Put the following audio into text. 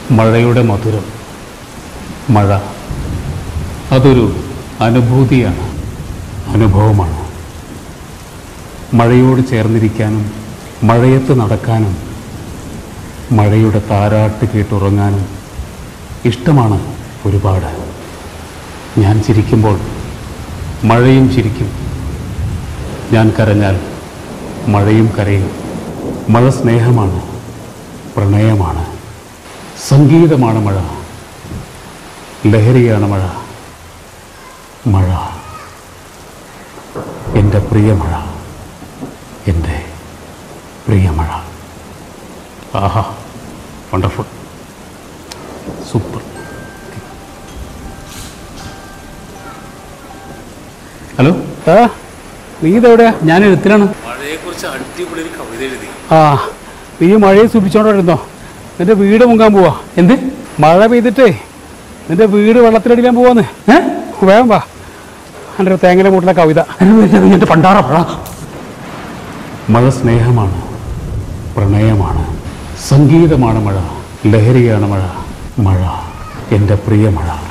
മഴയുടെ മധുരം മഴ അതൊരു അനുഭൂതിയാണ് അനുഭവമാണ് മഴയോട് ചേർന്നിരിക്കാനും മഴയത്ത് നടക്കാനും മഴയുടെ താരാട്ട് കേട്ടുറങ്ങാനും ഇഷ്ടമാണ് ഒരുപാട് ഞാൻ ചിരിക്കുമ്പോൾ മഴയും ചിരിക്കും ഞാൻ കരഞ്ഞാൽ മഴയും കരയും മഴ സ്നേഹമാണ് പ്രണയമാണ് സംഗീതമാണ് മഴ ലഹരിയാണ് മഴ മഴ എൻ്റെ പ്രിയ മഴ എൻ്റെ പ്രിയ മഴ ആഹാ വണ്ടർഫുൾ സൂപ്പർ ഹലോ ആ നീ ഇതെവിടെയാ ഞാൻ എഴുത്തിലാണ് മഴയെക്കുറിച്ച് അടിപൊളി ഒരു കവിത എഴുതി ആ നീ മഴയെ സൂക്ഷിച്ചോണ്ടിരുന്നോ നിന്റെ വീട് മുങ്ങാൻ പോവാ എന്ത് മഴ പെയ്തിട്ടേ നിന്റെ വീട് വെള്ളത്തിലടിക്കാൻ പോവാന്ന് ഏ വേഗം വാ എൻ്റെ ഒരു തേങ്ങയുടെ മൂട്ടിലെ കവിത എൻ്റെ പണ്ടാറ മഴ മഴ സ്നേഹമാണ് പ്രണയമാണ് സംഗീതമാണ് മഴ ലഹരിയാണ് മഴ മഴ എൻ്റെ പ്രിയ മഴ